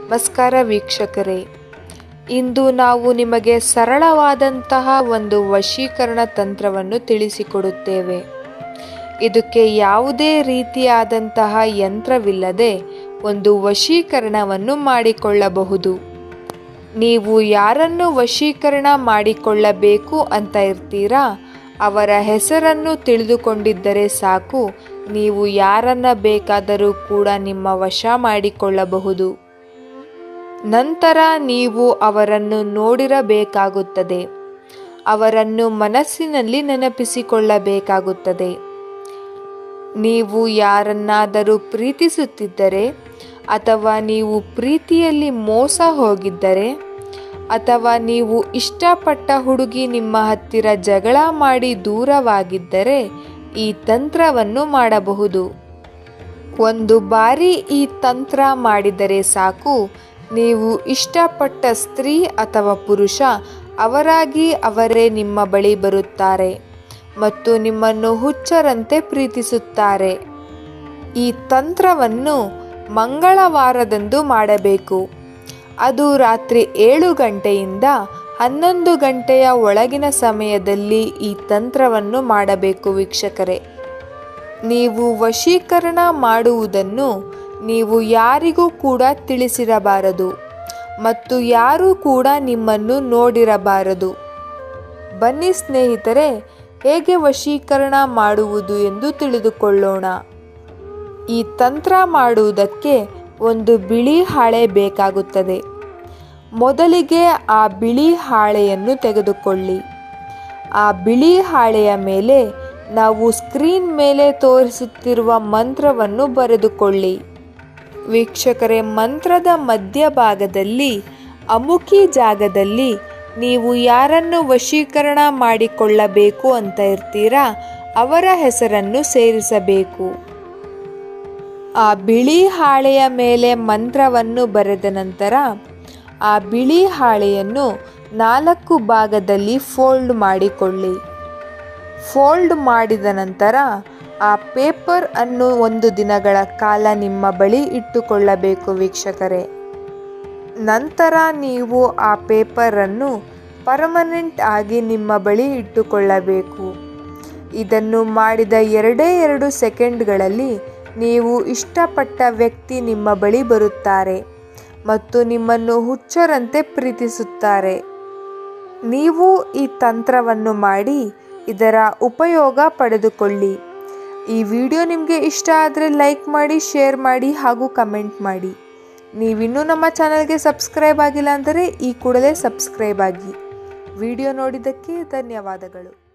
ನಮಸ್ಕಾರ ವೀಕ್ಷಕರೇ ಇಂದು ನಾವು ನಿಮಗೆ ಸರಳವಾದಂತಹ ಒಂದು ವಶೀಕರಣ ತಂತ್ರವನ್ನು ತಿಳಿಸಿಕೊಡುತ್ತೇವೆ ಇದಕ್ಕೆ ಯಾವುದೇ ರೀತಿಯಾದಂತಹ ಯಂತ್ರವಿಲ್ಲದೆ ಒಂದು ವಶೀಕರಣವನ್ನು ಮಾಡಿಕೊಳ್ಳಬಹುದು ನೀವು ಯಾರನ್ನು ವಶೀಕರಣ ಮಾಡಿಕೊಳ್ಳಬೇಕು ಅಂತ ಇರ್ತೀರಾ ಅವರ ಹೆಸರನ್ನು ತಿಳಿದುಕೊಂಡಿದ್ದರೆ ಸಾಕು ನೀವು ಯಾರನ್ನ ಬೇಕಾದರೂ ಕೂಡ ನಿಮ್ಮ ವಶ ಮಾಡಿಕೊಳ್ಳಬಹುದು ನಂತರ ನೀವು ಅವರನ್ನು ನೋಡಿರಬೇಕಾಗುತ್ತದೆ ಅವರನ್ನು ಮನಸ್ಸಿನಲ್ಲಿ ನೆನಪಿಸಿಕೊಳ್ಳಬೇಕಾಗುತ್ತದೆ ನೀವು ಯಾರನ್ನಾದರೂ ಪ್ರೀತಿಸುತ್ತಿದ್ದರೆ ಅಥವಾ ನೀವು ಪ್ರೀತಿಯಲ್ಲಿ ಮೋಸ ಹೋಗಿದ್ದರೆ ಅಥವಾ ನೀವು ಇಷ್ಟಪಟ್ಟ ಹುಡುಗಿ ನಿಮ್ಮ ಹತ್ತಿರ ಜಗಳ ಮಾಡಿ ದೂರವಾಗಿದ್ದರೆ ಈ ತಂತ್ರವನ್ನು ಮಾಡಬಹುದು ಒಂದು ಬಾರಿ ಈ ತಂತ್ರ ಮಾಡಿದರೆ ಸಾಕು ನೀವು ಇಷ್ಟಪಟ್ಟ ಸ್ತ್ರೀ ಅಥವಾ ಪುರುಷ ಅವರಾಗಿ ಅವರೇ ನಿಮ್ಮ ಬಳಿ ಬರುತ್ತಾರೆ ಮತ್ತು ನಿಮ್ಮನ್ನು ಹುಚ್ಚರಂತೆ ಪ್ರೀತಿಸುತ್ತಾರೆ ಈ ತಂತ್ರವನ್ನು ಮಂಗಳವಾರದಂದು ಮಾಡಬೇಕು ಅದು ರಾತ್ರಿ ಏಳು ಗಂಟೆಯಿಂದ ಹನ್ನೊಂದು ಗಂಟೆಯ ಒಳಗಿನ ಸಮಯದಲ್ಲಿ ಈ ತಂತ್ರವನ್ನು ಮಾಡಬೇಕು ವೀಕ್ಷಕರೇ ನೀವು ವಶೀಕರಣ ಮಾಡುವುದನ್ನು ನೀವು ಯಾರಿಗೂ ಕೂಡ ತಿಳಿಸಿರಬಾರದು ಮತ್ತು ಯಾರೂ ಕೂಡ ನಿಮ್ಮನ್ನು ನೋಡಿರಬಾರದು ಬನ್ನಿ ಸ್ನೇಹಿತರೆ ಹೇಗೆ ವಶೀಕರಣ ಮಾಡುವುದು ಎಂದು ತಿಳಿದುಕೊಳ್ಳೋಣ ಈ ತಂತ್ರ ಮಾಡುವುದಕ್ಕೆ ಒಂದು ಬಿಳಿ ಹಾಳೆ ಬೇಕಾಗುತ್ತದೆ ಮೊದಲಿಗೆ ಆ ಬಿಳಿ ಹಾಳೆಯನ್ನು ತೆಗೆದುಕೊಳ್ಳಿ ಆ ಬಿಳಿ ಹಾಳೆಯ ಮೇಲೆ ನಾವು ಸ್ಕ್ರೀನ್ ಮೇಲೆ ತೋರಿಸುತ್ತಿರುವ ಮಂತ್ರವನ್ನು ಬರೆದುಕೊಳ್ಳಿ ವೀಕ್ಷಕರೇ ಮಂತ್ರದ ಮಧ್ಯಭಾಗದಲ್ಲಿ ಅಮುಖಿ ಜಾಗದಲ್ಲಿ ನೀವು ಯಾರನ್ನು ವಶೀಕರಣ ಮಾಡಿಕೊಳ್ಳಬೇಕು ಅಂತ ಇರ್ತೀರಾ ಅವರ ಹೆಸರನ್ನು ಸೇರಿಸಬೇಕು ಆ ಬಿಳಿ ಹಾಳೆಯ ಮೇಲೆ ಮಂತ್ರವನ್ನು ಬರೆದ ನಂತರ ಆ ಬಿಳಿ ಹಾಳೆಯನ್ನು ನಾಲ್ಕು ಭಾಗದಲ್ಲಿ ಫೋಲ್ಡ್ ಮಾಡಿಕೊಳ್ಳಿ ಫೋಲ್ಡ್ ಮಾಡಿದ ನಂತರ ಆ ಪೇಪರ್ ಅನ್ನು ಒಂದು ದಿನಗಳ ಕಾಲ ನಿಮ್ಮ ಬಳಿ ಇಟ್ಟುಕೊಳ್ಳಬೇಕು ವೀಕ್ಷಕರೇ ನಂತರ ನೀವು ಆ ಪೇಪರನ್ನು ಪರ್ಮನೆಂಟ್ ಆಗಿ ನಿಮ್ಮ ಬಳಿ ಇಟ್ಟುಕೊಳ್ಳಬೇಕು ಇದನ್ನು ಮಾಡಿದ ಎರಡೇ ಎರಡು ಸೆಕೆಂಡ್ಗಳಲ್ಲಿ ನೀವು ಇಷ್ಟಪಟ್ಟ ವ್ಯಕ್ತಿ ನಿಮ್ಮ ಬಳಿ ಬರುತ್ತಾರೆ ಮತ್ತು ನಿಮ್ಮನ್ನು ಹುಚ್ಚರಂತೆ ಪ್ರೀತಿಸುತ್ತಾರೆ ನೀವು ಈ ತಂತ್ರವನ್ನು ಮಾಡಿ ಇದರ ಉಪಯೋಗ ಪಡೆದುಕೊಳ್ಳಿ ಈ ವಿಡಿಯೋ ನಿಮಗೆ ಇಷ್ಟ ಆದರೆ ಲೈಕ್ ಮಾಡಿ ಶೇರ್ ಮಾಡಿ ಹಾಗೂ ಕಮೆಂಟ್ ಮಾಡಿ ನೀವಿನ್ನೂ ನಮ್ಮ ಚಾನಲ್ಗೆ ಸಬ್ಸ್ಕ್ರೈಬ್ ಆಗಿಲ್ಲ ಅಂದರೆ ಈ ಕೂಡಲೇ ಸಬ್ಸ್ಕ್ರೈಬ್ ಆಗಿ ವಿಡಿಯೋ ನೋಡಿದ್ದಕ್ಕೆ ಧನ್ಯವಾದಗಳು